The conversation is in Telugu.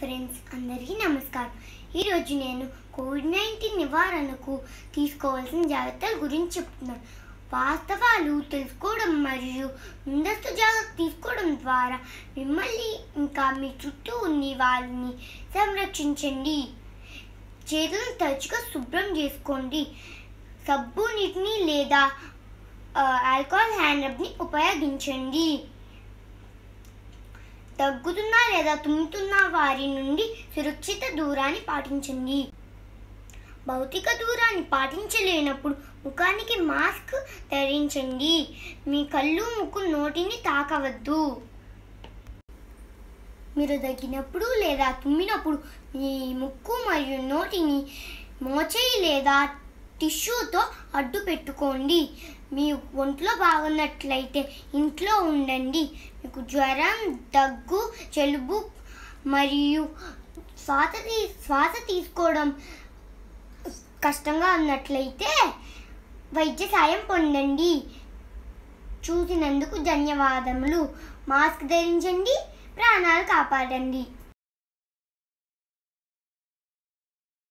ఫ్రెండ్స్ అందరికీ నమస్కారం ఈరోజు నేను కోవిడ్ నైన్టీన్ నివారణకు తీసుకోవాల్సిన జాగ్రత్తల గురించి చెప్తున్నాను వాస్తవాలు తెలుసుకోవడం మరియు ముందస్తు జాగ్రత్త తీసుకోవడం ద్వారా మిమ్మల్ని ఇంకా మీ చుట్టూ ఉన్న వాళ్ళని సంరక్షించండి చేతులను తరచుగా శుభ్రం చేసుకోండి సబ్బు నీటిని లేదా ఆ, ఆల్కహాల్ హ్యాండ్ రబ్ని ఉపయోగించండి దగ్గుతున్న లేదా తుమ్ముతున్న వారి నుండి సురక్షిత దూరాన్ని పాటించండి భౌతిక దూరాన్ని పాటించలేనప్పుడు ముఖానికి మాస్క్ ధరించండి మీ కళ్ళు ముక్కు నోటిని తాకవద్దు మీరు దగ్గినప్పుడు లేదా తుమ్మినప్పుడు మీ ముక్కు మరియు నోటిని మోచేయి లేదా టిష్యూతో అడ్డు పెట్టుకోండి మీ ఒంట్లో బాగున్నట్లయితే ఇంట్లో ఉండండి మీకు జ్వరం దగ్గు జలుబు మరియు శ్వాస తీ శ్వాస తీసుకోవడం కష్టంగా ఉన్నట్లయితే వైద్య సాయం పొందండి చూసినందుకు ధన్యవాదములు మాస్క్ ధరించండి ప్రాణాలు కాపాడండి